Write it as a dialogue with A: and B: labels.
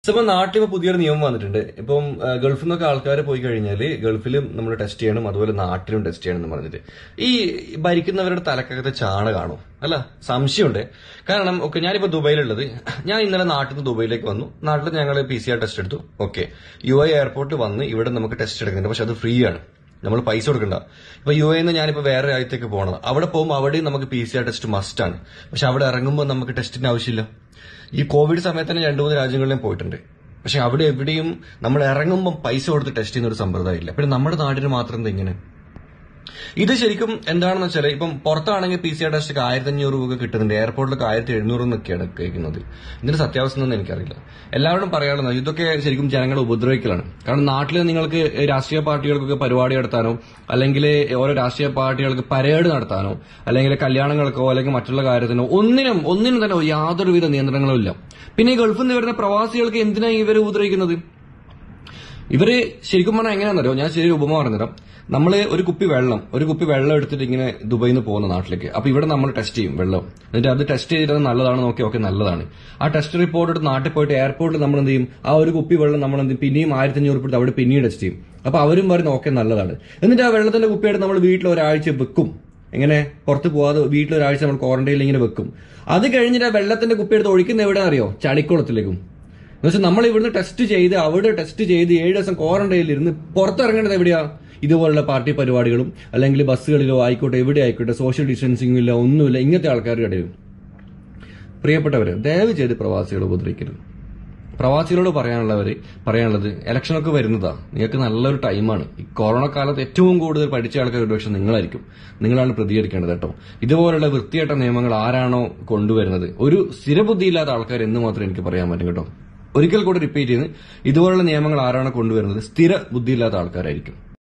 A: ഇപ്പൊ നാട്ടിൽ ഇപ്പൊ പുതിയൊരു നിയമം വന്നിട്ടുണ്ട് ഇപ്പം ആ, ഗൾഫിൽ നിന്നൊക്കെ ആൾക്കാർ പോയി കഴിഞ്ഞാൽ ഗൾഫിലും നമ്മൾ ടെസ്റ്റ് ചെയ്യണം അതുപോലെ നാട്ടിലും ടെസ്റ്റ് ചെയ്യണം എന്ന് പറഞ്ഞിട്ട് ഈ ഭരിക്കുന്നവരുടെ തലക്കകത്തെ ചാണ കാണും അല്ല സംശയമുണ്ട് കാരണം ഓക്കെ ഞാനിപ്പോ ദുബൈയിലുള്ളത് ഞാൻ ഇന്നലെ നാട്ടിൽ നിന്ന് ദുബൈയിലേക്ക് വന്നു നാട്ടിൽ ഞങ്ങൾ പി സി ആർ ടെസ്റ്റ് എടുത്തു ഓക്കെ യു ഐ എയർപോർട്ടിൽ വന്ന് ഇവിടെ നമുക്ക് ടെസ്റ്റ് എടുക്കുന്നുണ്ട് പക്ഷെ അത് ഫ്രീ ആണ് നമ്മൾ പൈസ കൊടുക്കണ്ട ഇപ്പൊ യു എന്ന് ഞാനിപ്പോ വേറെ രാജ്യത്തേക്ക് പോകണം അവിടെ പോകുമ്പോൾ അവിടെയും നമുക്ക് P C R test must ആണ് പക്ഷെ അവിടെ ഇറങ്ങുമ്പോൾ നമുക്ക് ടെസ്റ്റിന് ആവശ്യമില്ല ഈ കോവിഡ് സമയത്ത് തന്നെ രണ്ടു മൂന്ന് രാജ്യങ്ങളിലും പോയിട്ടുണ്ട് പക്ഷെ അവിടെ എവിടെയും നമ്മൾ ഇറങ്ങുമ്പോൾ പൈസ കൊടുത്ത് ടെസ്റ്റ് ചെയ്യുന്ന ഒരു സമ്പ്രദായം ഇല്ല പിന്നെ നമ്മുടെ നാട്ടിന് മാത്രം എന്താ ഇങ്ങനെ ഇത് ശരിക്കും എന്താണെന്ന് വെച്ചാൽ ഇപ്പം പുറത്താണെങ്കിൽ പി സി ആർ ടെസ്റ്റ് ആയിരത്തി അഞ്ഞൂറ് രൂപ കിട്ടുന്നുണ്ട് എയർപോർട്ടിലൊക്കെ ആയിരത്തി എഴുന്നൂറ് എന്നൊക്കെയാണ് കേൾക്കുന്നത് ഇതിന്റെ സത്യാവസ്ഥ ഒന്നും എനിക്കറിയില്ല എല്ലാവരും പറയാനുള്ളത് ഇതൊക്കെ ശരിക്കും ജനങ്ങളെ ഉപദ്രവിക്കലാണ് കാരണം നാട്ടിൽ നിങ്ങൾക്ക് രാഷ്ട്രീയ പാർട്ടികൾക്കൊക്കെ പരിപാടി നടത്താനോ അല്ലെങ്കിൽ ഓരോ രാഷ്ട്രീയ പാർട്ടികൾക്ക് പരേഡ് നടത്താനോ അല്ലെങ്കിൽ കല്യാണങ്ങൾക്കോ അല്ലെങ്കിൽ മറ്റുള്ള കാര്യത്തിനോ ഒന്നിനും ഒന്നിനും തന്നെ യാതൊരുവിധ നിയന്ത്രണങ്ങളും ഇല്ല പിന്നെ ഈ ഗൾഫിൽ നിന്ന് വരുന്ന പ്രവാസികൾക്ക് എന്തിനാ ഇവരെ ഉപദ്രവിക്കുന്നത് ഇവര് ശരിക്കും പറഞ്ഞാൽ എങ്ങനെയാണെന്നറിയോ ഞാൻ ശരി ഉപമ പറഞ്ഞുതരാം നമ്മൾ ഒരു കുപ്പി വെള്ളം ഒരു കുപ്പി വെള്ളം എടുത്തിട്ട് ഇങ്ങനെ ദുബൈയിൽ നിന്ന് പോകുന്ന നാട്ടിലേക്ക് അപ്പൊ ഇവിടെ നമ്മൾ ടെസ്റ്റ് ചെയ്യും വെള്ളം എന്നിട്ട് അത് ടെസ്റ്റ് ചെയ്തത് നല്ലതാണ് നോക്കി ഓക്കെ നല്ലതാണ് ആ ടെസ്റ്റ് റിപ്പോർട്ട് എടുത്ത് നാട്ടിൽ പോയിട്ട് എയർപോർട്ടിൽ നമ്മൾ എന്ത് ചെയ്യും ആ ഒരു കുപ്പി വെള്ളം നമ്മൾ എന്ത് ചെയ്യും പിന്നെയും ആയിരത്തി അഞ്ഞൂറ് കൊടുത്ത് അവിടെ പിന്നെയും ടെസ്റ്റ് ചെയ്യും അപ്പൊ അവരും പറയുന്നു ഓക്കെ നല്ലതാണ് എന്നിട്ട് ആ വെള്ളത്തിന്റെ കുപ്പിയായിട്ട് നമ്മൾ വീട്ടിൽ ഒരാഴ്ച വെക്കും എങ്ങനെ പുറത്ത് പോവാതെ വീട്ടിൽ ഒരാഴ്ച നമ്മൾ ക്വാറന്റൈനിൽ ഇങ്ങനെ വെക്കും അത് കഴിഞ്ഞിട്ട് ആ വെള്ളത്തിന്റെ കുപ്പിയെടുത്ത് ഒഴിക്കുന്ന എവിടെ അറിയോ ചളിക്കുളത്തിലേക്കും എന്നുവെച്ചാൽ നമ്മൾ ഇവിടുന്ന് ടെസ്റ്റ് ചെയ്ത് അവിടെ ടെസ്റ്റ് ചെയ്ത് ഏഴ് ദിവസം ക്വാറന്റൈനിൽ ഇരുന്ന് പുറത്തിറങ്ങേണ്ടത് എവിടെയാ ഇതുപോലുള്ള പാർട്ടി പരിപാടികളും അല്ലെങ്കിൽ ബസ്സുകളിലോ ആയിക്കോട്ടെ എവിടെ ആയിക്കോട്ടെ സോഷ്യൽ ഡിസ്റ്റൻസിംഗും ഇല്ല ഒന്നുമില്ല ഇങ്ങനത്തെ ആൾക്കാരുടെ ഇടയിൽ പ്രിയപ്പെട്ടവര് ദയവ് ചെയ്ത് പ്രവാസികളെ ഉപദ്രവിക്കരുത് പ്രവാസികളോട് പറയാനുള്ളവര് പറയാനുള്ളത് ഇലക്ഷനൊക്കെ വരുന്നതാ നിങ്ങൾക്ക് നല്ലൊരു ടൈമാണ് ഈ കൊറോണ കാലത്ത് ഏറ്റവും കൂടുതൽ പഠിച്ച ആൾക്കാർ ഒരുപക്ഷെ നിങ്ങളായിരിക്കും നിങ്ങളാണ് പ്രതികരിക്കേണ്ടത് കേട്ടോ ഇതുപോലുള്ള വൃത്തിയേട്ട നിയമങ്ങൾ ആരാണോ കൊണ്ടുവരുന്നത് ഒരു സ്ഥിരബുദ്ധിയില്ലാത്ത ആൾക്കാർ എന്ന് മാത്രമേ എനിക്ക് പറയാൻ പറ്റും കേട്ടോ ഒരിക്കൽ കൂടെ റിപ്പീറ്റ് ചെയ്യുന്നത് ഇതുപോലുള്ള നിയമങ്ങൾ ആരാണോ കൊണ്ടുവരുന്നത് സ്ഥിര ബുദ്ധിയില്ലാത്ത ആൾക്കാരായിരിക്കും